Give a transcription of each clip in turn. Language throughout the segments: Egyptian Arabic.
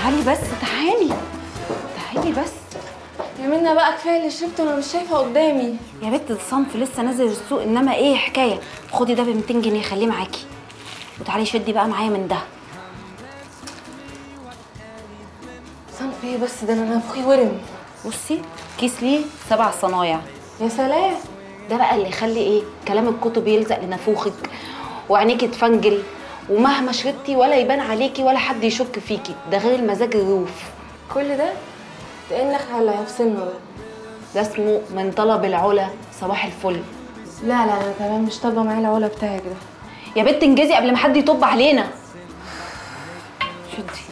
تعالي بس تعالي تعالي بس يا منى بقى كفايه اللي شربته انا مش شايفه قدامي يا بنت الصنف لسه نازل السوق انما ايه حكايه خدي ده ب 200 جنيه خليه معاكي وتعالي شدي بقى معايا من ده صنف ايه بس ده انا نفخي ورم بصي كيس ليه سبع صنايع يا سلام ده بقى اللي يخلي ايه كلام الكتب يلزق لنافوخك وعينيكي تفنجل ومهما شربتي ولا يبان عليكي ولا حد يشك فيكي ده غير المزاج الروف كل ده كانك على هيفصلنا ده ده اسمه من طلب العلا صباح الفل لا لا انا تمام مش طالبه معايا العلا بتاعك ده يا بنت انجزي قبل ما حد يطب علينا شدي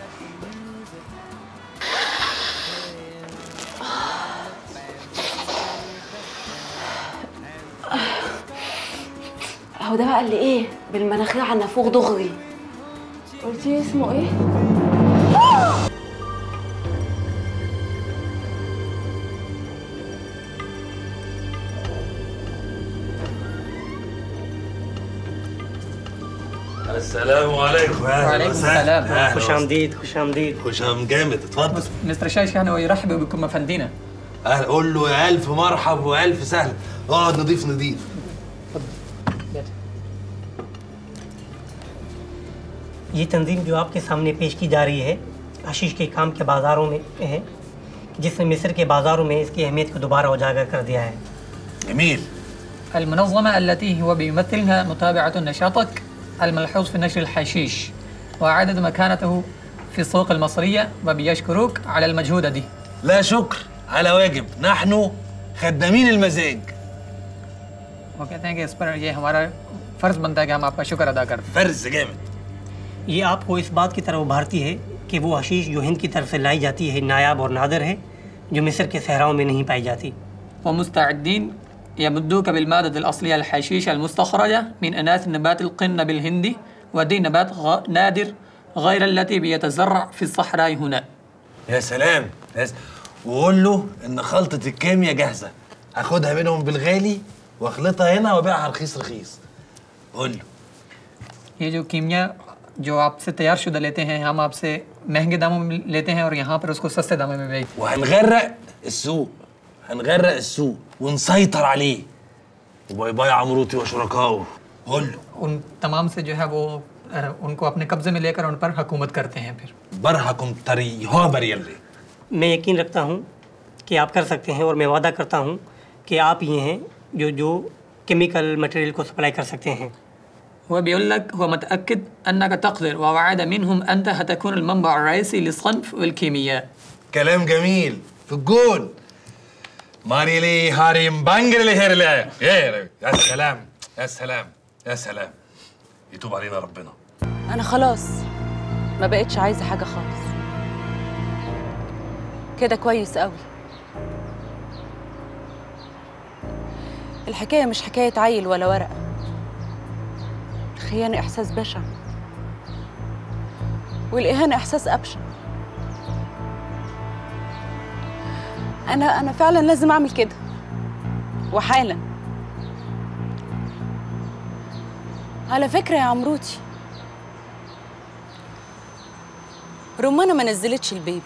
اهو ده بقى اللي ايه بالمناخير على النافوخ دغري قلتي لي اسمه ايه السلام عليكم اهلا وعليكم وسهلا. السلام. أهلا خوش وسهلا. آمدید خوش آمدید خوشام جامد اتفضل مستر شاشان ويرحب بكم افندينا أهلا قول له يا الف مرحب والف سهلا اقعد نضيف نضيف ये तंजीम जो आपके सामने पेश की जा रही है आशीष के काम के बाज़ारों में है जिसने मिस्र के बाज़ारों में इसकी अहमियत को दोबारा उजागर कर दिया है جميل المنظمة التي هو بيمثلها متابعة نشاطك الملحوظ في نشر الحشيش وإعادة مكانته في السوق المصرية وبيشكروك على المجهود دي لا شكر على واجب نحن خدامين المزاج वो कहते हैं कि इस पर ये हमारा फर्ज बनता है कि हम आपका शुक्र अदा करते हैं فرز جامد ये आपको इस बात की तरफ उभारती है कि वो हशीश जो हिंद की तरफ से लाई जाती है नायाब और नादर है जो मिस्र के सहराओं में नहीं पाई जाती ومستعدين يمدوك بالمادة الأصلية الحشيش المستخرجة من إناث النبات القنب الهندي ودي نبات غ... نادر غير التي بيتزرع في الصحراء هنا يا سلام يا س... وقول له ان خلطه الكيمياء جاهزه هاخدها منهم بالغالي واخلطها هنا وابيعها رخيص رخيص قول له ये जो कीमिया जो आपसे तैयार शुदा लेते हैं हम आपसे महंगे दामों में लेते हैं और यहाँ पर उसको सस्ते दामों में बेचते وهنغرق السوق هنغرق السوق ونسيطر عليه وباي باي عمروتي وشركائه قول له हैं उन तमाम से जो है वो अ, उनको अपने कब्जे में लेकर उन पर हुकूमत करते हैं फिर برهكم طريقها بريالي मैं यकीन रखता हूँ कि आप कर सकते हैं और मैं वादा करता हूँ कि आप ये हैं जो जो केमिकल मटेरियल को सप्लाई कर सकते हैं هو بيقول لك هو متأكد أنك تقدر ووعد منهم أنت هتكون المنبع الرئيسي للصنف والكيمياء كلام جميل في الجون ماريلي هاريم بانجرلي هيرلي يا يا سلام يا سلام يا سلام يتوب علينا ربنا انا خلاص ما بقتش عايزه حاجه خالص كده كويس قوي الحكايه مش حكايه عيل ولا ورقه الخيانه احساس بشع والاهانه احساس ابشع انا انا فعلا لازم اعمل كده وحالا على فكره يا عمروتي رمانة ما نزلتش البيبي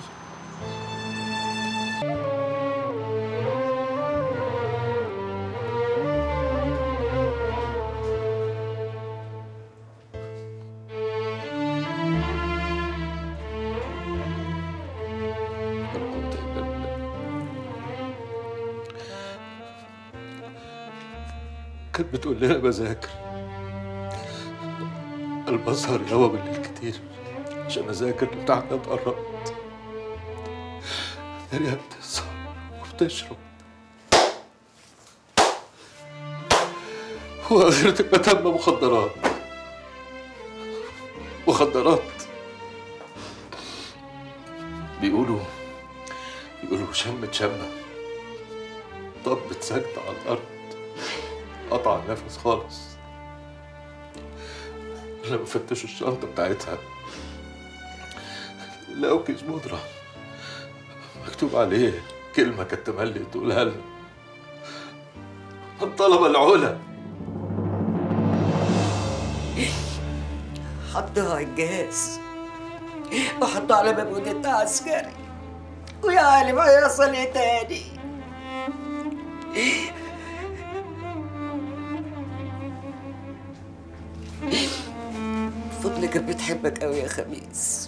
كانت بتقول لنا بذاكر البصر يابا بالليل كتير عشان اذاكر لتحت اتقربت دنيا بتسهر وبتشرب واخرتك بتم مخدرات مخدرات بيقولوا بيقولوا شمت شمة ضبت سكتة على الأرض قطع النفس خالص لما فتشوا الشنطة بتاعتها لقوا كيس بودرة مكتوب عليه كلمة كانت تملي تقولها لنا من طلب العلا حطها على الجهاز وحطه على باب أوضة عسكري ويا عالم هيحصل ايه تاني فضل كانت بتحبك قوي يا خميس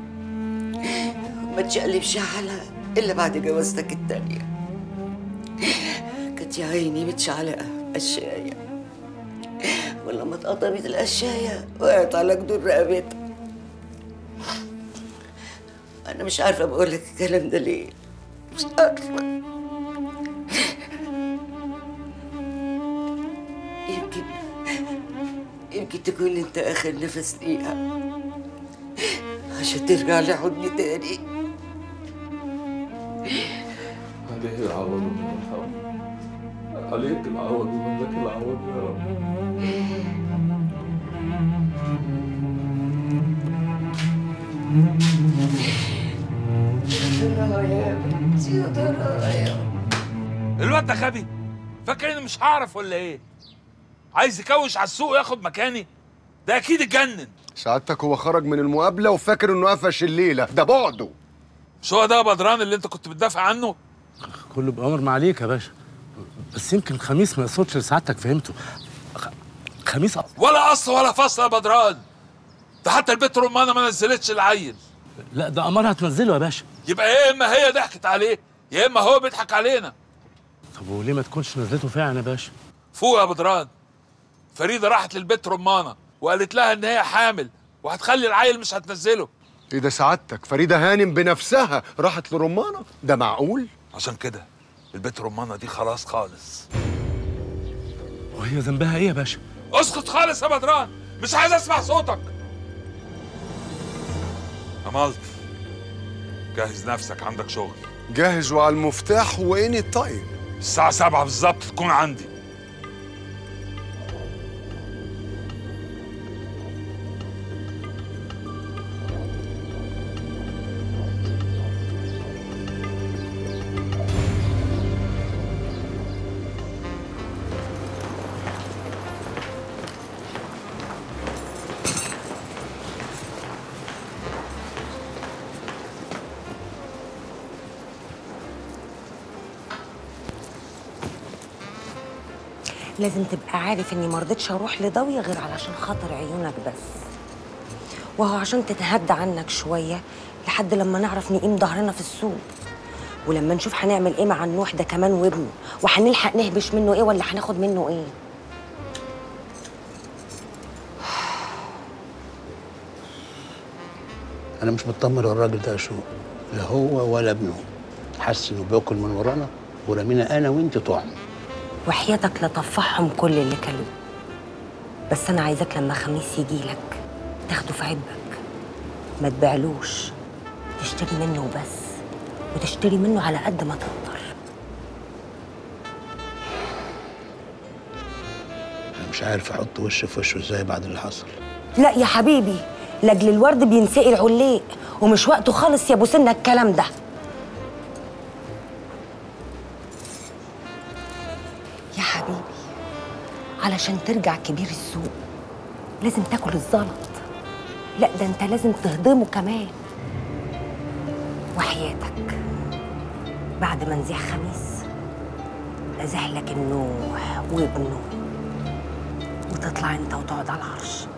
ما تشقلبش حالها الا بعد جوازتك التانية كانت يا عيني متشعلقة قشاية ولما اتقطمت القشاية وقعت على جدور رقبتها أنا مش عارفة بقول لك الكلام ده ليه مش عارفة يمكن يمكن تكون أنت آخر نفس ليها عشان ترجع لحضني تاني عليه العوض ومنك العوض عليك العوض ومنك العوض يا رب يا بنتي يا ضرايا الواد ده غبي فاكر اني مش هعرف ولا ايه عايز يكوش على السوق وياخد مكاني ده اكيد اتجنن سعادتك هو خرج من المقابلة وفاكر انه قفش الليلة ده بعده مش هو ده بدران اللي انت كنت بتدافع عنه كله بأمر ما عليك يا باشا بس يمكن خميس ما يقصدش لسعادتك فهمته خ- خميس أص- ولا قص ولا فصل يا بدران ده حتى البيت رمانه ما نزلتش العيل لا ده أمرها تنزله يا باشا يبقى يا اما هي ضحكت عليه يا اما هو بيضحك علينا طب وليه ما تكونش نزلته فعلا يا باشا فوق يا بدران فريده راحت للبيت رمانه وقالت لها ان هي حامل وهتخلي العيل مش هتنزله ايه ده سعادتك فريدة هانم بنفسها راحت لرمانة ده معقول عشان كده البيت رمانه دي خلاص خالص وهي ذنبها ايه يا باشا اسكت خالص يا بدران مش عايز اسمع صوتك عملت جهز نفسك عندك شغل جاهز وعلى المفتاح واني طيب الساعة سبعة بالظبط تكون عندي لازم تبقى عارف اني مرضتش اروح لضوية غير علشان خاطر عيونك بس وهو عشان تتهدى عنك شوية لحد لما نعرف نقيم ظهرنا في السوق ولما نشوف هنعمل ايه مع النوح ده كمان وابنه وهنلحق نهبش منه ايه ولا هناخد منه ايه انا مش مطمن الراجل ده شو لا هو ولا ابنه حاسس انه بياكل من ورانا ورمينا انا وانت طعم وحياتك لطفحهم كل اللي كلوه بس انا عايزاك لما خميس يجي لك تاخده في عبك ما تبيعلوش تشتري منه وبس وتشتري منه على قد ما تقدر انا مش عارف احط وش في وشه ازاي بعد اللي حصل لا يا حبيبي لاجل الورد بينسقي العليق ومش وقته خالص يا ابو سنه الكلام ده يا حبيبي علشان ترجع كبير السوق لازم تاكل الزلط لا ده انت لازم تهضمه كمان وحياتك بعد ما نزيح خميس نزح لك النوح وابنه وتطلع انت وتقعد على العرش